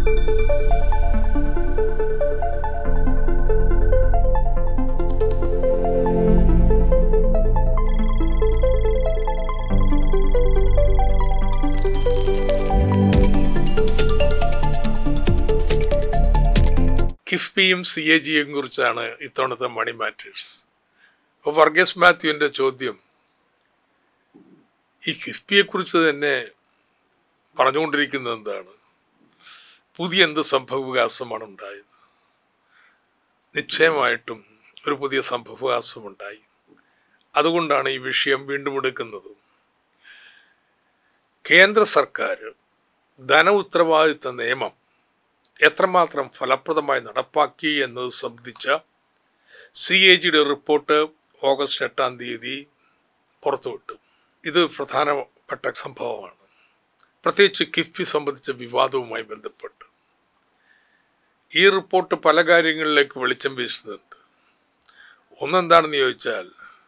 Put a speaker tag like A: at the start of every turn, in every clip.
A: കിഫ്ബിയും C A ജിയും കുറിച്ചാണ് ഇത്തവണത്തെ മണി മാറ്റേഴ്സ് അപ്പോൾ വർഗീസ് മാത്യുവിൻ്റെ ചോദ്യം ഈ കിഫ്ബിയെ കുറിച്ച് തന്നെ പറഞ്ഞുകൊണ്ടിരിക്കുന്നത് എന്താണ് പുതിയ എന്ത് സംഭവവികാസമാണ് ഉണ്ടായത് നിശ്ചയമായിട്ടും ഒരു പുതിയ സംഭവവികാസമുണ്ടായി അതുകൊണ്ടാണ് ഈ വിഷയം വീണ്ടും എടുക്കുന്നത് കേന്ദ്ര സർക്കാർ ധന ഉത്തരവാദിത്ത നിയമം എത്രമാത്രം ഫലപ്രദമായി നടപ്പാക്കി എന്നത് സംബന്ധിച്ച സി എ ജിയുടെ റിപ്പോർട്ട് ഓഗസ്റ്റ് എട്ടാം തീയതി പുറത്തുവിട്ടു ഇത് പ്രധാനപ്പെട്ട സംഭവമാണ് പ്രത്യേകിച്ച് കിഫ്ബി സംബന്ധിച്ച വിവാദവുമായി ബന്ധപ്പെട്ട് ഈ റിപ്പോർട്ട് പല കാര്യങ്ങളിലേക്ക് വെളിച്ചം വീശുന്നുണ്ട് ഒന്നെന്താണെന്ന് ചോദിച്ചാൽ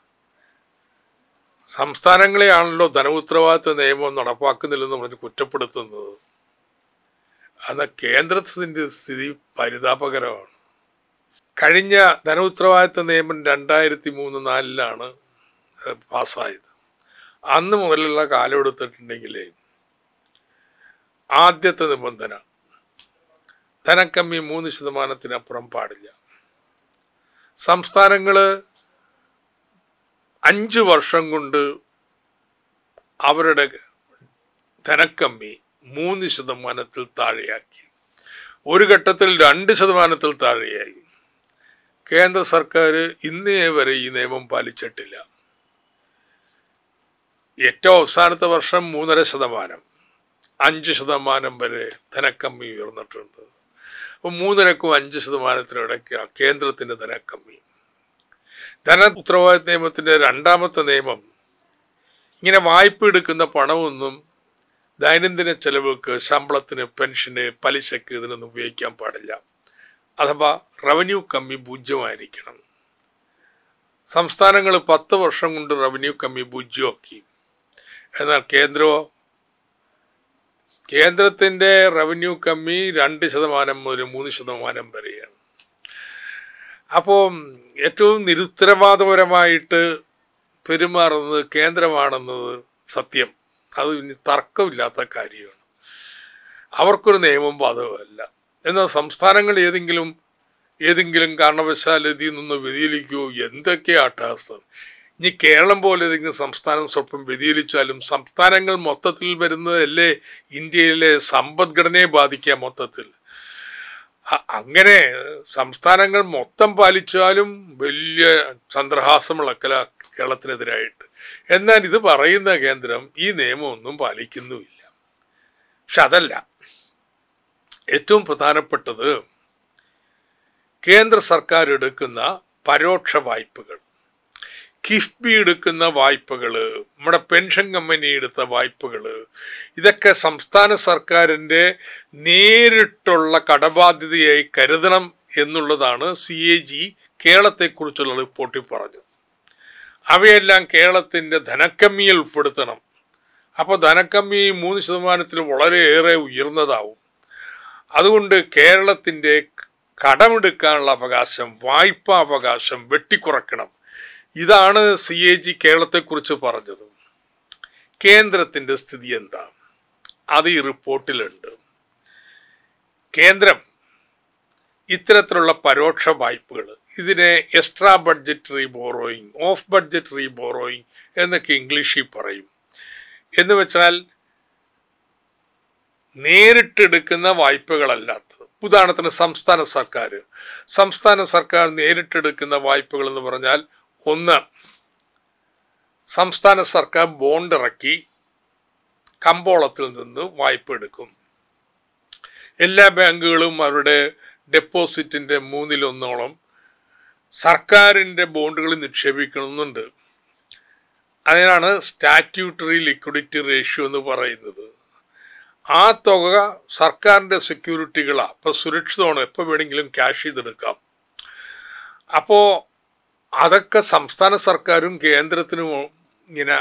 A: സംസ്ഥാനങ്ങളെയാണല്ലോ ധനഉത്തരവാദിത്വ നിയമം നടപ്പാക്കുന്നില്ലെന്ന് പറഞ്ഞ് കുറ്റപ്പെടുത്തുന്നത് എന്നാൽ കേന്ദ്രത്തിൻ്റെ സ്ഥിതി പരിതാപകരമാണ് കഴിഞ്ഞ ധനഉത്തരവാദിത്വ നിയമം രണ്ടായിരത്തി മൂന്ന് നാലിലാണ് പാസ്സായത് അന്ന് മുതലുള്ള കാലം എടുത്തിട്ടുണ്ടെങ്കിൽ ആദ്യത്തെ നിബന്ധന ധനക്കമ്മി മൂന്ന് ശതമാനത്തിനപ്പുറം പാടില്ല സംസ്ഥാനങ്ങൾ അഞ്ച് വർഷം കൊണ്ട് അവരുടെ ധനക്കമ്മി മൂന്ന് ശതമാനത്തിൽ താഴെയാക്കി ഒരു ഘട്ടത്തിൽ രണ്ട് ശതമാനത്തിൽ താഴെയായി കേന്ദ്ര സർക്കാർ ഇന്നേ വരെ ഈ നിയമം പാലിച്ചിട്ടില്ല ഏറ്റവും അവസാനത്തെ വർഷം മൂന്നര ശതമാനം അഞ്ച് ശതമാനം വരെ ധനക്കമ്മി ഉയർന്നിട്ടുണ്ട് അപ്പോൾ മൂന്നരക്കും അഞ്ച് ശതമാനത്തിനും ഇടയ്ക്ക് കേന്ദ്രത്തിൻ്റെ ധനക്കമ്മി ധന ഉത്തരവാദിത്ത നിയമത്തിൻ്റെ രണ്ടാമത്തെ നിയമം ഇങ്ങനെ വായ്പ എടുക്കുന്ന പണമൊന്നും ദൈനംദിന ചെലവുകൾക്ക് ശമ്പളത്തിന് പെൻഷന് പലിശക്ക് ഇതിനൊന്നും ഉപയോഗിക്കാൻ പാടില്ല അഥവാ റവന്യൂ കമ്മി പൂജ്യമായിരിക്കണം സംസ്ഥാനങ്ങൾ പത്ത് വർഷം കൊണ്ട് റവന്യൂ കമ്മി പൂജ്യമാക്കി എന്നാൽ കേന്ദ്രമോ കേന്ദ്രത്തിൻ്റെ റവന്യൂ കമ്മി രണ്ട് ശതമാനം മുതൽ മൂന്ന് ശതമാനം വരെയാണ് അപ്പോൾ ഏറ്റവും നിരുത്തരവാദപരമായിട്ട് പെരുമാറുന്നത് കേന്ദ്രമാണെന്നത് സത്യം അത് ഇനി തർക്കമില്ലാത്ത കാര്യമാണ് അവർക്കൊരു നിയമം ബാധകമല്ല എന്നാൽ സംസ്ഥാനങ്ങൾ ഏതെങ്കിലും ഏതെങ്കിലും കാരണവശാൽ ഇതിൽ നിന്ന് വ്യതിചലിക്കുമോ എന്തൊക്കെ അട്ടഹാസം ഇനി കേരളം പോലെ ഏതെങ്കിലും സംസ്ഥാനം സ്വല്പം വ്യതിചലിച്ചാലും സംസ്ഥാനങ്ങൾ മൊത്തത്തിൽ വരുന്നതല്ലേ ഇന്ത്യയിലെ സമ്പദ്ഘടനയെ ബാധിക്കുക മൊത്തത്തിൽ അങ്ങനെ സംസ്ഥാനങ്ങൾ മൊത്തം പാലിച്ചാലും വലിയ ചന്ദ്രഹാസമുളക്കല കേരളത്തിനെതിരായിട്ട് എന്നാൽ ഇത് പറയുന്ന കേന്ദ്രം ഈ നിയമമൊന്നും പാലിക്കുന്നുമില്ല പക്ഷെ അതല്ല ഏറ്റവും പ്രധാനപ്പെട്ടത് കേന്ദ്ര സർക്കാർ എടുക്കുന്ന പരോക്ഷ വായ്പകൾ കിഫ്ബി എടുക്കുന്ന വായ്പകൾ നമ്മുടെ പെൻഷൻ കമ്പനി എടുത്ത വായ്പകൾ ഇതൊക്കെ സംസ്ഥാന സർക്കാരിൻ്റെ നേരിട്ടുള്ള കടബാധ്യതയായി കരുതണം എന്നുള്ളതാണ് സി എ ജി കേരളത്തെക്കുറിച്ചുള്ള റിപ്പോർട്ടിൽ പറഞ്ഞത് അവയെല്ലാം കേരളത്തിൻ്റെ ധനക്കമ്മിയിൽ ഉൾപ്പെടുത്തണം അപ്പോൾ ധനക്കമ്മി മൂന്ന് ശതമാനത്തിൽ വളരെയേറെ ഉയർന്നതാവും അതുകൊണ്ട് കേരളത്തിൻ്റെ കടമെടുക്കാനുള്ള അവകാശം വായ്പാ അവകാശം വെട്ടിക്കുറയ്ക്കണം ഇതാണ് സി എ ജി കേരളത്തെക്കുറിച്ച് പറഞ്ഞത് കേന്ദ്രത്തിൻ്റെ സ്ഥിതി എന്താ അത് ഈ റിപ്പോർട്ടിലുണ്ട് കേന്ദ്രം ഇത്തരത്തിലുള്ള പരോക്ഷ വായ്പകൾ ഇതിനെ extra budgetary borrowing off budgetary borrowing എന്നൊക്കെ ഇംഗ്ലീഷിൽ പറയും എന്ന് വെച്ചാൽ നേരിട്ടെടുക്കുന്ന വായ്പകളല്ലാത്തത് ഉദാഹരണത്തിന് സംസ്ഥാന സർക്കാർ സംസ്ഥാന സർക്കാർ നേരിട്ടെടുക്കുന്ന വായ്പകൾ എന്ന് പറഞ്ഞാൽ ഒന്ന് സംസ്ഥാന സർക്കാർ ബോണ്ട് ഇറക്കി കമ്പോളത്തിൽ നിന്ന് വായ്പ എടുക്കും എല്ലാ ബാങ്കുകളും അവരുടെ ഡെപ്പോസിറ്റിൻ്റെ മൂന്നിലൊന്നോളം സർക്കാരിൻ്റെ ബോണ്ടുകൾ നിക്ഷേപിക്കണമെന്നുണ്ട് അതിനാണ് സ്റ്റാറ്റ്യൂട്ടറി ലിക്വിഡിറ്റി റേഷ്യോ എന്ന് പറയുന്നത് ആ തുക സർക്കാരിൻ്റെ സെക്യൂരിറ്റികളാണ് അപ്പോൾ സുരക്ഷിതമാണ് എപ്പോൾ വേണമെങ്കിലും ക്യാഷ് ചെയ്തെടുക്കാം അപ്പോൾ അതൊക്കെ സംസ്ഥാന സർക്കാരും കേന്ദ്രത്തിനും ഇങ്ങനെ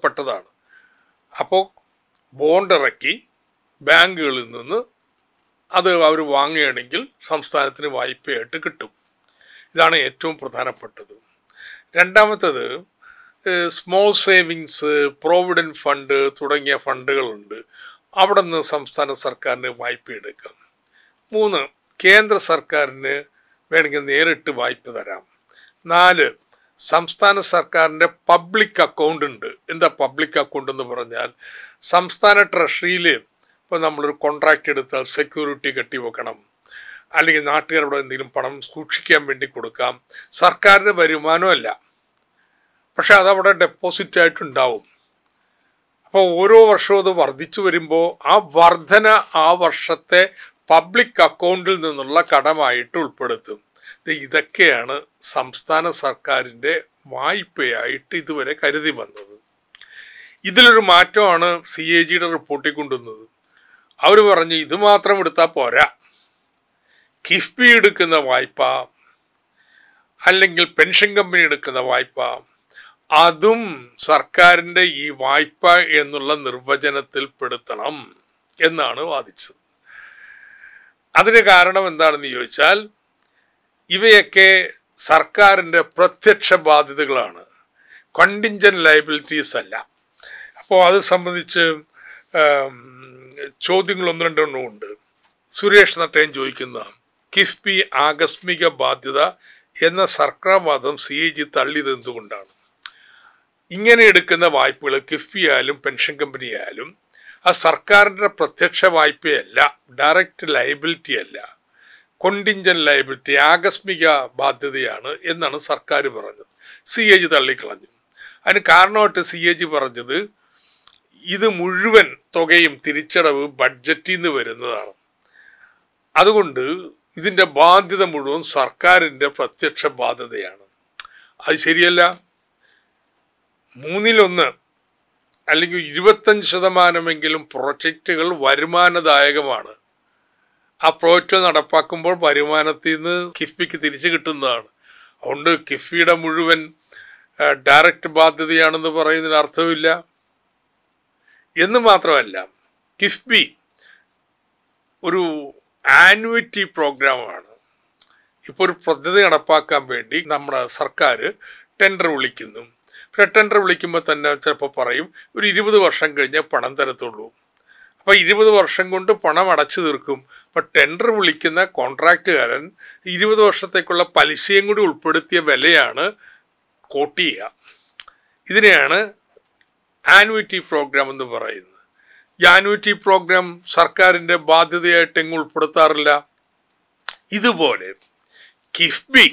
A: അർഹതപ്പെട്ടതാണ് അപ്പോൾ ബോണ്ട് ഇറക്കി ബാങ്കുകളിൽ നിന്ന് അത് അവർ വാങ്ങുകയാണെങ്കിൽ സംസ്ഥാനത്തിന് വായ്പയായിട്ട് കിട്ടും ഇതാണ് ഏറ്റവും പ്രധാനപ്പെട്ടത് രണ്ടാമത്തത് സ്മോൾ സേവിങ്സ് പ്രോവിഡൻറ്റ് ഫണ്ട് തുടങ്ങിയ ഫണ്ടുകളുണ്ട് അവിടെ നിന്ന് സംസ്ഥാന സർക്കാരിന് വായ്പ എടുക്കാം മൂന്ന് കേന്ദ്ര സർക്കാരിന് വേണമെങ്കിൽ നേരിട്ട് വായ്പ തരാം നാല് സംസ്ഥാന സർക്കാരിൻ്റെ പബ്ലിക് അക്കൗണ്ട് ഉണ്ട് എന്താ പബ്ലിക് അക്കൗണ്ട് എന്ന് പറഞ്ഞാൽ സംസ്ഥാന ട്രഷറിയിൽ ഇപ്പോൾ നമ്മളൊരു കോൺട്രാക്റ്റ് എടുത്താൽ സെക്യൂരിറ്റി കെട്ടി വെക്കണം അല്ലെങ്കിൽ നാട്ടുകാരോട് എന്തെങ്കിലും പണം സൂക്ഷിക്കാൻ വേണ്ടി കൊടുക്കാം സർക്കാരിന് വരുമാനമല്ല പക്ഷെ അതവിടെ ഡെപ്പോസിറ്റ് ആയിട്ടുണ്ടാവും അപ്പോൾ ഓരോ വർഷവും അത് വർദ്ധിച്ചു വരുമ്പോൾ ആ വർധന ആ വർഷത്തെ പബ്ലിക് അക്കൗണ്ടിൽ നിന്നുള്ള കടമായിട്ട് ഉൾപ്പെടുത്തും ഇതൊക്കെയാണ് സംസ്ഥാന സർക്കാരിൻ്റെ വായ്പയായിട്ട് ഇതുവരെ കരുതി വന്നത് ഇതിലൊരു മാറ്റമാണ് സി എ ജിയുടെ റിപ്പോർട്ടിൽ കൊണ്ടുവന്നത് അവർ പറഞ്ഞു ഇത് മാത്രം എടുത്താൽ പോരാ കിഫ്ബി എടുക്കുന്ന വായ്പ അല്ലെങ്കിൽ പെൻഷൻ കമ്പനി എടുക്കുന്ന വായ്പ അതും സർക്കാരിൻ്റെ ഈ വായ്പ എന്നുള്ള നിർവചനത്തിൽ പെടുത്തണം എന്നാണ് വാദിച്ചത് അതിന് കാരണം എന്താണെന്ന് ചോദിച്ചാൽ ഇവയൊക്കെ സർക്കാരിൻ്റെ പ്രത്യക്ഷ ബാധ്യതകളാണ് കണ്ടിഞ്ചൻ ലയബിലിറ്റീസ് അല്ല അപ്പോൾ അത് സംബന്ധിച്ച് ചോദ്യങ്ങൾ ഒന്ന് രണ്ടെണ്ണം ഉണ്ട് സുരേഷ് നട്ടയൻ ചോദിക്കുന്ന കിഫ്ബി ആകസ്മിക ബാധ്യത എന്ന സർക്കാർ വാദം സി എ ജി തള്ളിയത് എന്തുകൊണ്ടാണ് ഇങ്ങനെ എടുക്കുന്ന വായ്പകൾ കിഫ്ബി ആയാലും പെൻഷൻ കമ്പനി ആയാലും ആ സർക്കാരിൻ്റെ പ്രത്യക്ഷ വായ്പയല്ല ഡയറക്റ്റ് ലയബിലിറ്റി അല്ല കൊണ്ടിഞ്ചൻ ലയബിലിറ്റി ആകസ്മിക ബാധ്യതയാണ് എന്നാണ് സർക്കാർ പറഞ്ഞത് സി എ ജി തള്ളിക്കളഞ്ഞു അതിന് കാരണമായിട്ട് സി എ ജി പറഞ്ഞത് ഇത് മുഴുവൻ തുകയും തിരിച്ചടവ് ബഡ്ജറ്റിൽ നിന്ന് വരുന്നതാണ് അതുകൊണ്ട് ഇതിൻ്റെ ബാധ്യത മുഴുവൻ സർക്കാരിൻ്റെ പ്രത്യക്ഷ ബാധ്യതയാണ് അത് ശരിയല്ല മൂന്നിലൊന്ന് അല്ലെങ്കിൽ ഇരുപത്തഞ്ച് ശതമാനമെങ്കിലും പ്രൊജക്റ്റുകൾ വരുമാനദായകമാണ് ആ പ്രോജക്റ്റ് നടപ്പാക്കുമ്പോൾ വരുമാനത്തിൽ നിന്ന് കിഫ്ബിക്ക് തിരിച്ചു കിട്ടുന്നതാണ് അതുകൊണ്ട് കിഫ്ബിയുടെ മുഴുവൻ ഡയറക്റ്റ് ബാധ്യതയാണെന്ന് പറയുന്നതിന് അർത്ഥമില്ല എന്ന് മാത്രമല്ല കിഫ്ബി ഒരു ആനുവിറ്റി പ്രോഗ്രാമാണ് ഇപ്പോൾ ഒരു പദ്ധതി നടപ്പാക്കാൻ വേണ്ടി നമ്മുടെ സർക്കാർ ടെൻഡർ വിളിക്കുന്നു പക്ഷേ ടെൻഡർ വിളിക്കുമ്പോൾ തന്നെ ചിലപ്പോൾ പറയും ഒരു ഇരുപത് വർഷം കഴിഞ്ഞേ പണം തരത്തുള്ളൂ അപ്പോൾ ഇരുപത് വർഷം കൊണ്ട് പണം അടച്ചു തീർക്കും അപ്പോൾ ടെൻഡർ വിളിക്കുന്ന കോൺട്രാക്റ്റുകാരൻ ഇരുപത് വർഷത്തേക്കുള്ള പലിശയും കൂടി ഉൾപ്പെടുത്തിയ വിലയാണ് കോട്ട് ചെയ്യുക ഇതിനെയാണ് ആനുവിറ്റി പ്രോഗ്രാം എന്ന് പറയുന്നത് ഈ ആനുവിറ്റി പ്രോഗ്രാം സർക്കാരിൻ്റെ ബാധ്യതയായിട്ട് എങ്ങും ഉൾപ്പെടുത്താറില്ല ഇതുപോലെ കിഫ്ബി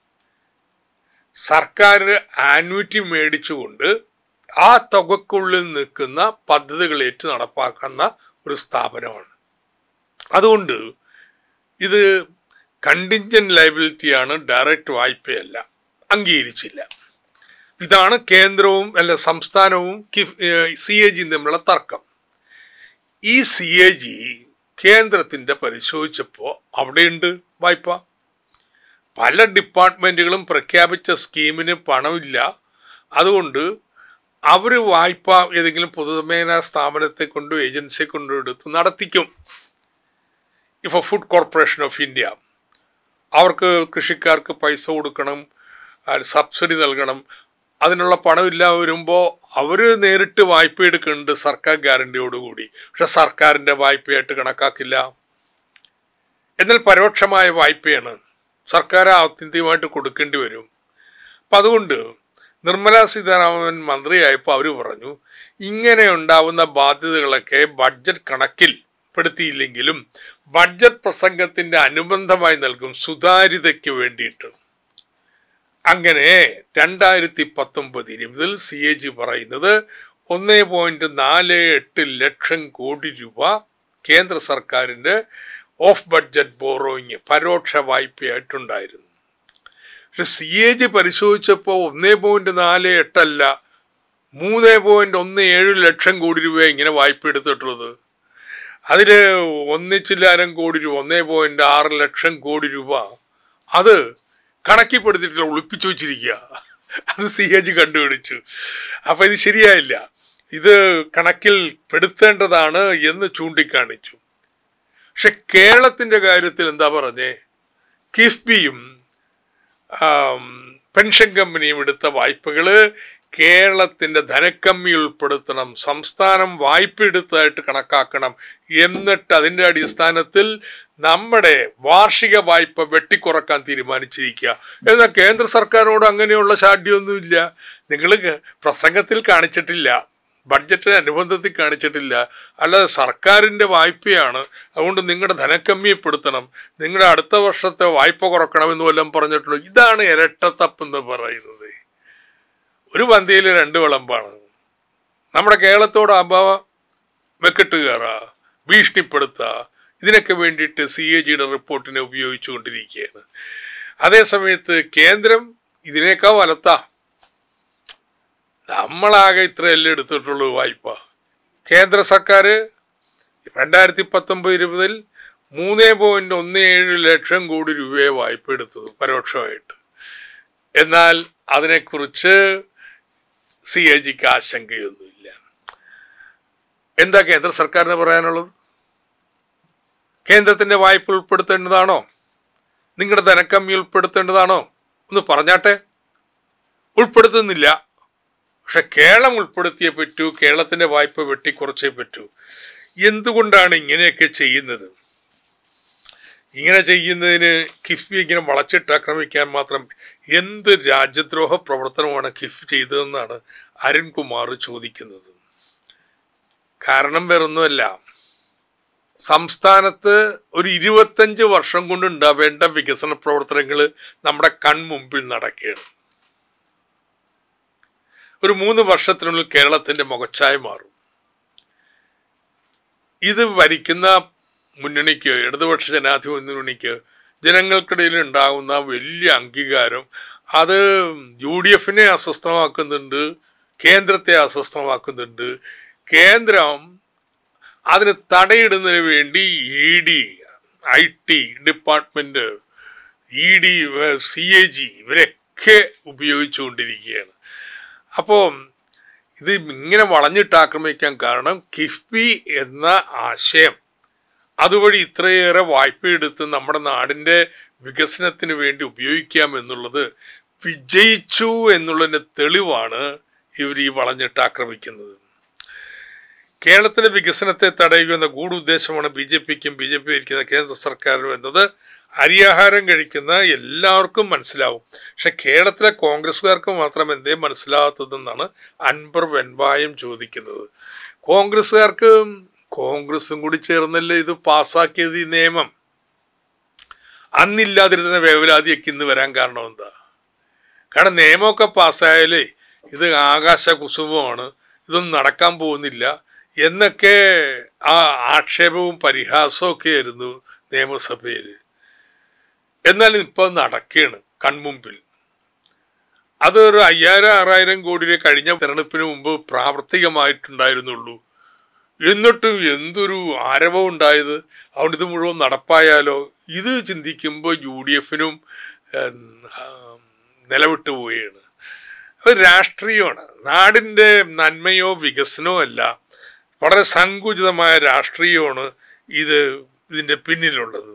A: സർക്കാർ ആനുവിറ്റി മേടിച്ചുകൊണ്ട് ആ തുകക്കുള്ളിൽ നിൽക്കുന്ന പദ്ധതികൾ ഏറ്റു നടപ്പാക്കുന്ന ഒരു സ്ഥാപനമാണ് അതുകൊണ്ട് ഇത് കണ്ടിഞ്ചൻ ലയബിലിറ്റിയാണ് ഡയറക്റ്റ് വായ്പയല്ല അംഗീകരിച്ചില്ല ഇതാണ് കേന്ദ്രവും അല്ല സംസ്ഥാനവും സി എ ജിയും തമ്മിലുള്ള തർക്കം ഈ സി എ ജി കേന്ദ്രത്തിൻ്റെ പരിശോധിച്ചപ്പോൾ അവിടെയുണ്ട് വായ്പ പല ഡിപ്പാർട്ട്മെൻറ്റുകളും പ്രഖ്യാപിച്ച സ്കീമിന് പണമില്ല അതുകൊണ്ട് അവർ വായ്പ ഏതെങ്കിലും പൊതുമേഖലാ സ്ഥാപനത്തെ കൊണ്ടോ ഏജൻസിയെ കൊണ്ടോ എടുത്ത് നടത്തിക്കും ഇപ്പോൾ ഫുഡ് കോർപ്പറേഷൻ ഓഫ് ഇന്ത്യ അവർക്ക് കൃഷിക്കാർക്ക് പൈസ കൊടുക്കണം സബ്സിഡി നൽകണം അതിനുള്ള പണമില്ല വരുമ്പോൾ അവർ നേരിട്ട് വായ്പ എടുക്കുന്നുണ്ട് സർക്കാർ ഗ്യാരണ്ടിയോടുകൂടി പക്ഷെ സർക്കാരിൻ്റെ വായ്പയായിട്ട് കണക്കാക്കില്ല എന്നാൽ പരോക്ഷമായ വായ്പയാണ് സർക്കാർ ആത്യന്തികമായിട്ട് കൊടുക്കേണ്ടി വരും അപ്പം അതുകൊണ്ട് നിർമ്മലാ സീതാരാമൻ മന്ത്രിയായപ്പോൾ അവർ പറഞ്ഞു ഇങ്ങനെ ഉണ്ടാവുന്ന ബാധ്യതകളൊക്കെ ബഡ്ജറ്റ് കണക്കിൽ പെടുത്തിയില്ലെങ്കിലും ബഡ്ജറ്റ് പ്രസംഗത്തിൻ്റെ അനുബന്ധമായി നൽകും സുതാര്യതയ്ക്ക് വേണ്ടിയിട്ട് അങ്ങനെ രണ്ടായിരത്തി പത്തൊമ്പത് ഇരുപതിൽ സി എ ജി പറയുന്നത് ഒന്ന് പോയിന്റ് നാല് എട്ട് ലക്ഷം കോടി രൂപ കേന്ദ്ര സർക്കാരിൻ്റെ ഓഫ് ബഡ്ജറ്റ് ബോറോയിങ് പരോക്ഷ വായ്പയായിട്ടുണ്ടായിരുന്നു പക്ഷെ സി എ ജി പരിശോധിച്ചപ്പോൾ ഒന്നേ പോയിന്റ് നാല് എട്ടല്ല മൂന്ന് പോയിന്റ് ഒന്ന് ഏഴ് ലക്ഷം കോടി രൂപ ഇങ്ങനെ വായ്പ എടുത്തിട്ടുള്ളത് അതിൽ ഒന്നിച്ചില്ലാരം കോടി രൂപ ഒന്നേ പോയിന്റ് ആറ് ലക്ഷം കോടി രൂപ അത് കണക്കിപ്പെടുത്തിട്ടില്ല ഒളിപ്പിച്ചു വെച്ചിരിക്കുക അത് സി എ ജി കണ്ടുപിടിച്ചു അപ്പം ഇത് ശരിയായില്ല ഇത് കണക്കിൽ പെടുത്തേണ്ടതാണ് എന്ന് ചൂണ്ടിക്കാണിച്ചു പക്ഷെ കേരളത്തിന്റെ കാര്യത്തിൽ എന്താ പറഞ്ഞേ കിഫ്ബിയും ആം, പെൻഷൻ കമ്പനിയും എടുത്ത വായ്പകള് കേരളത്തിന്റെ ധനക്കമ്മി ഉൾപ്പെടുത്തണം സംസ്ഥാനം വായ്പ എടുത്തതായിട്ട് കണക്കാക്കണം എന്നിട്ട് അതിന്റെ അടിസ്ഥാനത്തിൽ നമ്മുടെ വാർഷിക വായ്പ വെട്ടിക്കുറക്കാൻ തീരുമാനിച്ചിരിക്കുക എന്നാൽ കേന്ദ്ര സർക്കാരിനോട് അങ്ങനെയുള്ള ശാഠ്യമൊന്നുമില്ല നിങ്ങൾ പ്രസംഗത്തിൽ കാണിച്ചിട്ടില്ല ബഡ്ജറ്റിന് അനുബന്ധത്തിൽ കാണിച്ചിട്ടില്ല അല്ലാതെ സർക്കാരിൻ്റെ വായ്പയാണ് അതുകൊണ്ട് നിങ്ങളുടെ ധനക്കമ്മിയപ്പെടുത്തണം നിങ്ങളുടെ അടുത്ത വർഷത്തെ വായ്പ കുറക്കണമെന്ന് വല്ലതും പറഞ്ഞിട്ടുള്ളൂ ഇതാണ് ഇരട്ടത്തപ്പെന്ന് പറയുന്നത് ഒരു പന്തിയിൽ രണ്ട് വിളമ്പാണ് നമ്മുടെ കേരളത്തോടാകുമ്പോൾ വെക്കിട്ട് കയറുക ഭീഷണിപ്പെടുത്തുക ഇതിനൊക്കെ വേണ്ടിയിട്ട് സി എ ജിയുടെ റിപ്പോർട്ടിനെ ഉപയോഗിച്ചുകൊണ്ടിരിക്കുകയാണ് അതേസമയത്ത് കേന്ദ്രം ഇതിനേക്കാൾ വലത്താ നമ്മളാകെ ഇത്രയല്ലേ എടുത്തിട്ടുള്ളൂ വായ്പ കേന്ദ്ര സർക്കാർ രണ്ടായിരത്തി പത്തൊമ്പത് ഇരുപതിൽ മൂന്ന് പോയിന്റ് ഒന്ന് ഏഴ് ലക്ഷം കോടി രൂപയെ വായ്പ എടുത്തത് പരോക്ഷമായിട്ട് എന്നാൽ അതിനെക്കുറിച്ച് സി എ ജിക്ക് ആശങ്കയൊന്നുമില്ല എന്താ കേന്ദ്ര സർക്കാരിന് പറയാനുള്ളത് കേന്ദ്രത്തിന്റെ വായ്പ ഉൾപ്പെടുത്തേണ്ടതാണോ നിങ്ങളുടെ ധനക്കമ്മി ഉൾപ്പെടുത്തേണ്ടതാണോ ഒന്ന് പറഞ്ഞാട്ടെ ഉൾപ്പെടുത്തുന്നില്ല പക്ഷെ കേരളം ഉൾപ്പെടുത്തിയേ പറ്റൂ കേരളത്തിന്റെ വായ്പ വെട്ടിക്കുറച്ചേ പറ്റൂ എന്തുകൊണ്ടാണ് ഇങ്ങനെയൊക്കെ ചെയ്യുന്നത് ഇങ്ങനെ ചെയ്യുന്നതിന് കിഫ്ബി ഇങ്ങനെ വളച്ചിട്ട് ആക്രമിക്കാൻ മാത്രം എന്ത് രാജ്യദ്രോഹ പ്രവർത്തനമാണ് കിഫ് ചെയ്തതെന്നാണ് അരുൺകുമാർ ചോദിക്കുന്നത് കാരണം വേറൊന്നുമല്ല സംസ്ഥാനത്ത് ഒരു ഇരുപത്തഞ്ച് വർഷം കൊണ്ട് ഉണ്ടാവേണ്ട വികസന പ്രവർത്തനങ്ങൾ നമ്മുടെ കൺമുമ്പിൽ നടക്കുകയാണ് ഒരു മൂന്ന് വർഷത്തിനുള്ളിൽ കേരളത്തിന്റെ മുഖച്ഛായ മാറും ഇത് ഭരിക്കുന്ന മുന്നണിക്ക് ഇടതുപക്ഷ ജനാധിപത്യ മുന്നണിക്ക് ജനങ്ങൾക്കിടയിൽ ഉണ്ടാകുന്ന വലിയ അംഗീകാരം അത് യു ഡി എഫിനെ അസ്വസ്ഥമാക്കുന്നുണ്ട് കേന്ദ്രത്തെ അസ്വസ്ഥമാക്കുന്നുണ്ട് കേന്ദ്രം അതിന് തടയിടുന്നതിന് വേണ്ടി E D I T department E D C A G ഇവരൊക്കെ ഉപയോഗിച്ചുകൊണ്ടിരിക്കുകയാണ് അപ്പോൾ ഇത് ഇങ്ങനെ വളഞ്ഞിട്ട് ആക്രമിക്കാൻ കാരണം കിഫ്ബി എന്ന ആശയം അതുവഴി ഇത്രയേറെ വായ്പ എടുത്ത് നമ്മുടെ നാടിൻ്റെ വികസനത്തിന് വേണ്ടി ഉപയോഗിക്കാം എന്നുള്ളത് വിജയിച്ചു എന്നുള്ളതിൻ്റെ തെളിവാണ് ഇവർ ഈ വളഞ്ഞിട്ട് ആക്രമിക്കുന്നത് കേരളത്തിലെ വികസനത്തെ തടയുക എന്ന ഗൂഢുദ്ദേശമാണ് ബി ജെ പിക്കും ബി ജെ പി ഭരിക്കുന്ന കേന്ദ്ര സർക്കാരിനും എന്നത് അരിയാഹാരം കഴിക്കുന്ന എല്ലാവർക്കും മനസ്സിലാവും പക്ഷെ കേരളത്തിലെ കോൺഗ്രസ്സുകാർക്ക് മാത്രം എന്തേ മനസ്സിലാകാത്തതെന്നാണ് അൻവർ വെൻവായം ചോദിക്കുന്നത് കോൺഗ്രസ്സുകാർക്ക് കോൺഗ്രസും കൂടി ചേർന്നല്ലേ ഇത് പാസ്സാക്കിയത് ഈ നിയമം അന്നില്ലാതിരുന്ന വേവലാതിയൊക്കെ ഇന്ന് വരാൻ കാരണം എന്താ കാരണം നിയമമൊക്കെ പാസ്സായാലേ ഇത് ആകാശ കുസുമമാണ് ഇതൊന്നും നടക്കാൻ പോകുന്നില്ല എന്നൊക്കെ ആ ആക്ഷേപവും പരിഹാസവും ഒക്കെ ആയിരുന്നു നിയമസഭയിൽ എന്നാൽ ഇപ്പോൾ നടക്കുകയാണ് കൺമുമ്പിൽ അതൊരു അയ്യായിരം ആറായിരം കോടിയെ കഴിഞ്ഞ തെരഞ്ഞെടുപ്പിന് മുമ്പ് പ്രാവർത്തികമായിട്ടുണ്ടായിരുന്നുള്ളൂ എന്നിട്ടും എന്തൊരു ആരവം ഉണ്ടായത് അതുകൊണ്ട് ഇത് മുഴുവൻ നടപ്പായാലോ ഇത് ചിന്തിക്കുമ്പോൾ യു ഡി എഫിനും നിലവിട്ട് പോവുകയാണ് അത് രാഷ്ട്രീയമാണ് നാടിൻ്റെ നന്മയോ വികസനമോ അല്ല വളരെ സങ്കുചിതമായ രാഷ്ട്രീയമാണ് ഇത് ഇതിൻ്റെ പിന്നിലുള്ളത്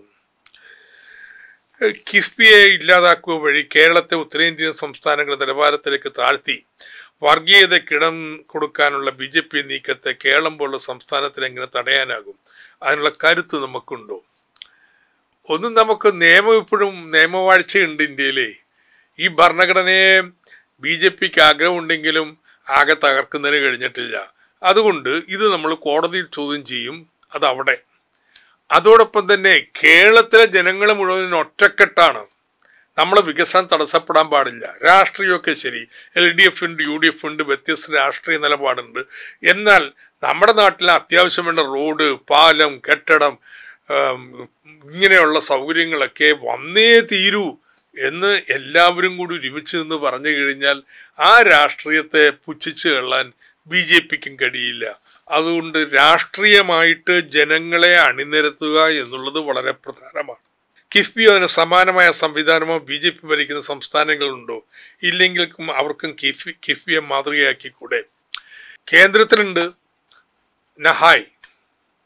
A: കിഫ്ബിയെ ഇല്ലാതാക്കുക വഴി കേരളത്തെ ഉത്തരേന്ത്യൻ സംസ്ഥാനങ്ങളുടെ നിലവാരത്തിലേക്ക് താഴ്ത്തി വർഗീയതയ്ക്കിടം കൊടുക്കാനുള്ള ബി ജെ പി നീക്കത്തെ കേരളം പോലുള്ള സംസ്ഥാനത്തിന് എങ്ങനെ തടയാനാകും അതിനുള്ള കരുത്ത് നമുക്കുണ്ടോ ഒന്നും നമുക്ക് നിയമം ഇപ്പോഴും നിയമവാഴ്ചയുണ്ട് ഇന്ത്യയിലെ ഈ ഭരണഘടനയെ ബി ജെ പിക്ക് ആഗ്രഹമുണ്ടെങ്കിലും ആകെ തകർക്കുന്നതിന് കഴിഞ്ഞിട്ടില്ല അതുകൊണ്ട് ഇത് നമ്മൾ കോടതിയിൽ ചോദ്യം ചെയ്യും അതവിടെ അതോടൊപ്പം തന്നെ കേരളത്തിലെ ജനങ്ങൾ മുഴുവൻ ഒറ്റക്കെട്ടാണ് നമ്മളെ വികസനം തടസ്സപ്പെടാൻ പാടില്ല രാഷ്ട്രീയമൊക്കെ ശരി എൽ ഡി എഫ് ഉണ്ട് യു ഡി എഫ് ഉണ്ട് വ്യത്യസ്ത രാഷ്ട്രീയ നിലപാടുണ്ട് എന്നാൽ നമ്മുടെ നാട്ടിൽ അത്യാവശ്യം വേണ്ട റോഡ് പാലം കെട്ടിടം ഇങ്ങനെയുള്ള സൗകര്യങ്ങളൊക്കെ വന്നേ തീരൂ എന്ന് എല്ലാവരും കൂടി ഒരുമിച്ച് നിന്ന് പറഞ്ഞു കഴിഞ്ഞാൽ ആ രാഷ്ട്രീയത്തെ പുച്ഛിച്ചു കൊള്ളാൻ ബി ജെ പിക്കും കഴിയില്ല അതുകൊണ്ട് രാഷ്ട്രീയമായിട്ട് ജനങ്ങളെ അണിനിരത്തുക എന്നുള്ളത് വളരെ പ്രധാനമാണ് കിഫ്ബിയോ അതിന് സമാനമായ സംവിധാനമോ ബി ജെ പി ഭരിക്കുന്ന സംസ്ഥാനങ്ങളുണ്ടോ ഇല്ലെങ്കിൽ അവർക്കും കിഫ്ബി കിഫ്ബിയെ മാതൃകയാക്കിക്കൂടെ കേന്ദ്രത്തിലുണ്ട് നഹായ്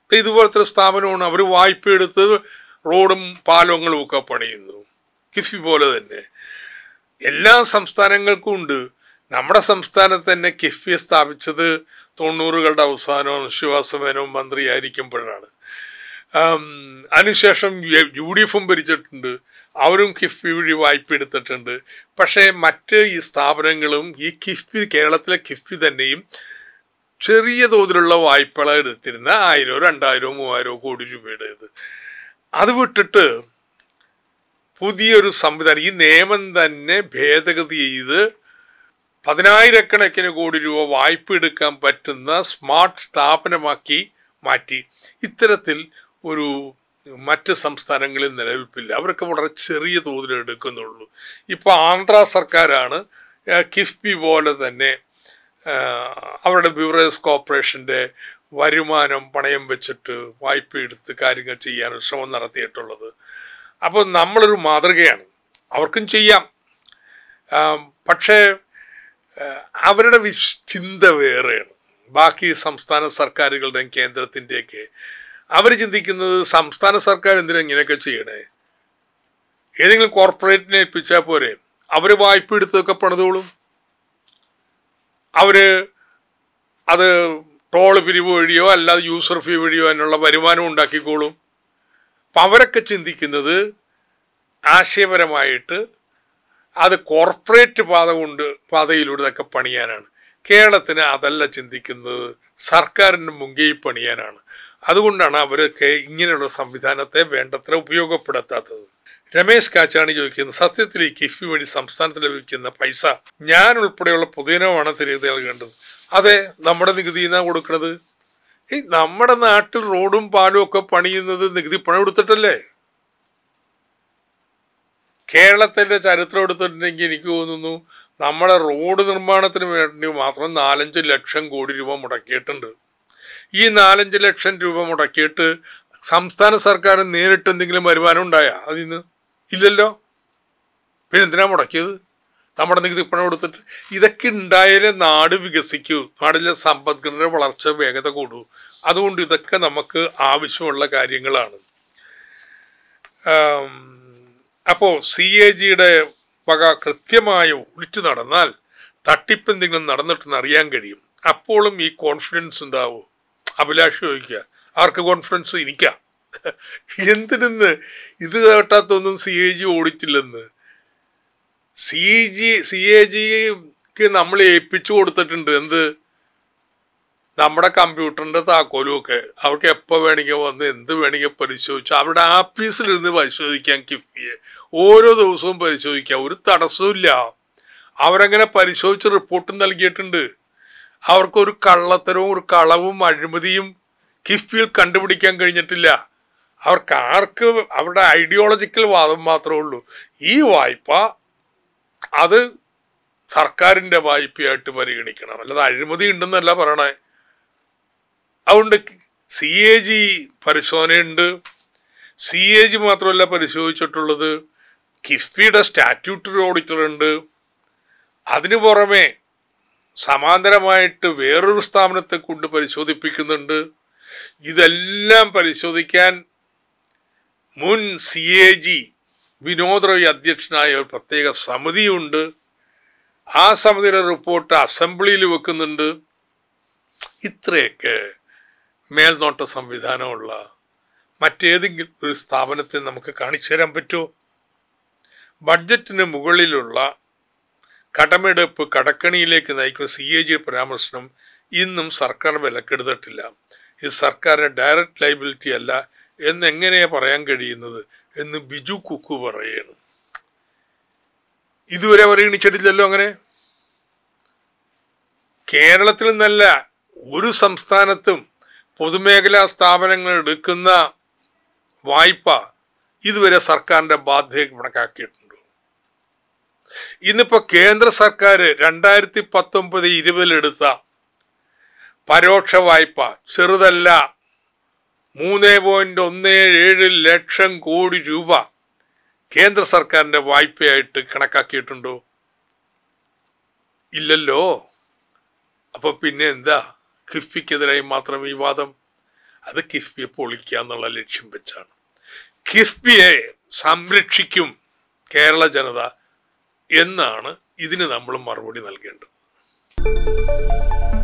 A: ഇതുപോലത്തെ ഒരു സ്ഥാപനമാണ് അവർ വായ്പ എടുത്ത് റോഡും പാലങ്ങളും ഒക്കെ പണിയുന്നു കിഫി പോലെ തന്നെ എല്ലാ സംസ്ഥാനങ്ങൾക്കും ഉണ്ട് നമ്മുടെ സംസ്ഥാനത്ത് തന്നെ കിഫ്ബി സ്ഥാപിച്ചത് തൊണ്ണൂറുകളുടെ അവസാനവും ശിവാസമേനവും മന്ത്രിയായിരിക്കുമ്പോഴാണ് ആം, അതിനുശേഷം യു- യു ഡി എഫും ഭരിച്ചിട്ടുണ്ട് അവരും കിഫ്ബി വഴി വായ്പ എടുത്തിട്ടുണ്ട് പക്ഷേ മറ്റ് ഈ സ്ഥാപനങ്ങളും ഈ കിഫ്ബി കേരളത്തിലെ കിഫ്ബി തന്നെയും ചെറിയ തോതിലുള്ള വായ്പകൾ എടുത്തിരുന്ന ആയിരോ രണ്ടായിരോ മൂവായിരോ കോടി രൂപയുടേത് അത് വിട്ടിട്ട് പുതിയൊരു സംവിധാനം ഈ നിയമം തന്നെ ഭേദഗതി ചെയ്ത് പതിനായിരക്കണക്കിന് കോടി രൂപ വായ്പ എടുക്കാൻ പറ്റുന്ന സ്മാർട്ട് സ്ഥാപനമാക്കി മാറ്റി ഇത്തരത്തിൽ ഒരു മറ്റ് സംസ്ഥാനങ്ങളിൽ നിലനിൽപ്പില്ല അവരൊക്കെ വളരെ ചെറിയ തോതിൽ എടുക്കുന്നുള്ളൂ ഇപ്പോൾ ആന്ധ്ര സർക്കാരാണ് ആ, കിഫ്ബി പോലെ തന്നെ ആ, അവരുടെ ബ്യൂറേസ് കോർപ്പറേഷൻ്റെ വരുമാനം പണയം വെച്ചിട്ട് വായ്പ എടുത്ത് കാര്യങ്ങൾ ചെയ്യാൻ ശ്രമം നടത്തിയിട്ടുള്ളത് അപ്പോൾ നമ്മളൊരു മാതൃകയാണ് അവർക്കും ചെയ്യാം ആ, പക്ഷേ ആ, അവരുടെ വിശ് ചിന്ത വേറെയാണ് ബാക്കി സംസ്ഥാന സർക്കാരുകളുടെയും കേന്ദ്രത്തിൻ്റെയൊക്കെ അവർ ചിന്തിക്കുന്നത് സംസ്ഥാന സർക്കാർ എന്തിനാ ഇങ്ങനെയൊക്കെ ചെയ്യണേ ഏതെങ്കിലും കോർപ്പറേറ്റിനെ ഏൽപ്പിച്ചാൽ പോരെ അവർ വായ്പ എടുത്തൊക്കെ പണിതോളും അവര് അത് ടോൾ പിരിവ് വഴിയോ അല്ലാതെ യൂസർ ഫീ വഴിയോ അതിനുള്ള വരുമാനം ഉണ്ടാക്കിക്കോളും അപ്പം അവരൊക്കെ ചിന്തിക്കുന്നത് ആശയപരമായിട്ട് അത് കോർപ്പറേറ്റ് പാത കൊണ്ട് പാതയിലൂടെ ഇതൊക്കെ പണിയാനാണ് കേരളത്തിന് അതല്ല ചിന്തിക്കുന്നത് സർക്കാരിന് മുൻകൈ പണിയാനാണ് അതുകൊണ്ടാണ് അവരൊക്കെ ഇങ്ങനെയുള്ള സംവിധാനത്തെ വേണ്ടത്ര ഉപയോഗപ്പെടുത്താത്തത് രമേശ് കാച്ചാണി ചോദിക്കുന്നത് സത്യത്തിൽ ഈ കിഫ്ബി വഴി സംസ്ഥാനത്ത് ലഭിക്കുന്ന പൈസ ഞാൻ ഉൾപ്പെടെയുള്ള പൊതുജനമാണ് തിരികെ നൽകേണ്ടത് അതെ നമ്മുടെ നികുതിയിൽ നിന്നാണ് കൊടുക്കുന്നത് ഈ നമ്മുടെ നാട്ടിൽ റോഡും പാലും ഒക്കെ പണിയുന്നത് നികുതി പണം എടുത്തിട്ടല്ലേ കേരളത്തിന്റെ ചരിത്രം എടുത്തിട്ടുണ്ടെങ്കിൽ എനിക്ക് തോന്നുന്നു നമ്മുടെ റോഡ് നിർമ്മാണത്തിന് വേണ്ടി മാത്രം നാലഞ്ച് ലക്ഷം കോടി രൂപ മുടക്കിയിട്ടുണ്ട് ഈ നാലഞ്ച് ലക്ഷം രൂപ മുടക്കിയിട്ട് സംസ്ഥാന സർക്കാർ നേരിട്ട് എന്തെങ്കിലും വരുമാനം ഉണ്ടായ അതിന്ന് ഇല്ലല്ലോ പിന്നെ എന്തിനാ മുടക്കിയത് നമ്മുടെ നികുതി പണം കൊടുത്തിട്ട് ഇതൊക്കെ ഉണ്ടായാലേ നാട് വികസിക്കൂ നാടിലെ സമ്പദ്ഘടന വളർച്ച വേഗത കൂടൂ അതുകൊണ്ട് ഇതൊക്കെ നമുക്ക് ആവശ്യമുള്ള കാര്യങ്ങളാണ് ആം, അപ്പോ സി എ ജിയുടെ വക കൃത്യമായ ഒളിച്ചു നടന്നാൽ തട്ടിപ്പ് എന്തെങ്കിലും നടന്നിട്ടെന്ന് അറിയാൻ കഴിയും അപ്പോഴും ഈ കോൺഫിഡൻസ് ഉണ്ടാവും അഭിലാഷ് ചോദിക്കുക ആർക്ക് കോൺഫിഡൻസ് എനിക്കാ എന്തിനെന്ന് ഇത് കേട്ടാത്തൊന്നും സി എ ജി ഓടിച്ചില്ലെന്ന് സി ജി സി എ ജിക്ക് നമ്മൾ ഏൽപ്പിച്ചു കൊടുത്തിട്ടുണ്ട് എന്ത് നമ്മുടെ കമ്പ്യൂട്ടറിന്റെ താക്കോലും ഒക്കെ അവർക്ക് എപ്പോൾ വേണമെങ്കിൽ വന്ന് എന്ത് വേണമെങ്കിൽ പരിശോധിച്ചു അവരുടെ ആഫീസിലിരുന്ന് പരിശോധിക്കാൻ കിഫ്ബിയെ ഓരോ ദിവസവും പരിശോധിക്കാം ഒരു തടസ്സമില്ല അവരങ്ങനെ പരിശോധിച്ച് റിപ്പോർട്ടും നൽകിയിട്ടുണ്ട് അവർക്കൊരു കള്ളത്തരവും ഒരു കളവും അഴിമതിയും കിഫ്ബിയിൽ കണ്ടുപിടിക്കാൻ കഴിഞ്ഞിട്ടില്ല അവർക്ക് ആർക്ക് അവരുടെ ഐഡിയോളജിക്കൽ വാദം മാത്രമേ ഉള്ളൂ ഈ വായ്പ അത് സർക്കാരിന്റെ വായ്പയായിട്ട് പരിഗണിക്കണം അല്ലാതെ അഴിമതി ഉണ്ടെന്നല്ല പറയണേ അതുകൊണ്ട് സി എ ജി പരിശോധനയുണ്ട് സി എ ജി മാത്രമല്ല പരിശോധിച്ചിട്ടുള്ളത് കിഫ്ബിയുടെ സ്റ്റാറ്റ്യൂട്ടറി ഓഡിറ്റർ ഉണ്ട് അതിനു പുറമെ സമാന്തരമായിട്ട് വേറൊരു സ്ഥാപനത്തെ കൊണ്ട് പരിശോധിപ്പിക്കുന്നുണ്ട് ഇതെല്ലാം പരിശോധിക്കാൻ മുൻ C A G Vinod Rai അധ്യക്ഷനായ ഒരു പ്രത്യേക സമിതിയുണ്ട് ആ സമിതിയുടെ റിപ്പോർട്ട് അസംബ്ലിയിൽ വെക്കുന്നുണ്ട് ഇത്രയൊക്കെ മേൽനോട്ട സംവിധാനമുള്ള മറ്റേതെങ്കിലും ഒരു സ്ഥാപനത്തെ നമുക്ക് കാണിച്ചു തരാൻ പറ്റുമോ ബഡ്ജറ്റിന് മുകളിലുള്ള കടമെടുപ്പ് കടക്കണിയിലേക്ക് നയിക്കുന്ന സി എ ജി പരാമർശനം ഇന്നും സർക്കാർ വിലക്കെടുത്തിട്ടില്ല ഇത് സർക്കാരിന് ഡയറക്റ്റ് ലൈബിലിറ്റി അല്ല എന്നെങ്ങനെയാ പറയാൻ കഴിയുന്നത് എന്ന് ബിജു കുക്കു പറയണം ഇതുവരെ പരിഗണിച്ചിട്ടില്ലല്ലോ അങ്ങനെ കേരളത്തിൽ നിന്നല്ല ഒരു സംസ്ഥാനത്തും പൊതുമേഖലാ സ്ഥാപനങ്ങൾ എടുക്കുന്ന വായ്പ ഇതുവരെ സർക്കാരിന്റെ ബാധ്യത കണക്കാക്കിയിട്ടുണ്ട് ഇന്നിപ്പോ കേന്ദ്ര സർക്കാർ രണ്ടായിരത്തി പത്തൊമ്പത് ഇരുപതിലെടുത്ത പരോക്ഷ വായ്പ ചെറുതല്ല മൂന്ന് പോയിന്റ് ഒന്ന് ഏഴ് ലക്ഷം കോടി രൂപ കേന്ദ്ര സർക്കാരിന്റെ വായ്പയായിട്ട് കണക്കാക്കിയിട്ടുണ്ടോ ഇല്ലല്ലോ അപ്പൊ പിന്നെ എന്താ കിഫ്ബിക്കെതിരായി മാത്രം ഈ വാദം അത് കിഫ്ബിയെ പൊളിക്കുക എന്നുള്ള ലക്ഷ്യം വെച്ചാണ് കിഫ്ബിയെ സംരക്ഷിക്കും കേരള ജനത എന്നാണ് ഇതിന് നമ്മൾ മറുപടി നൽകേണ്ടത്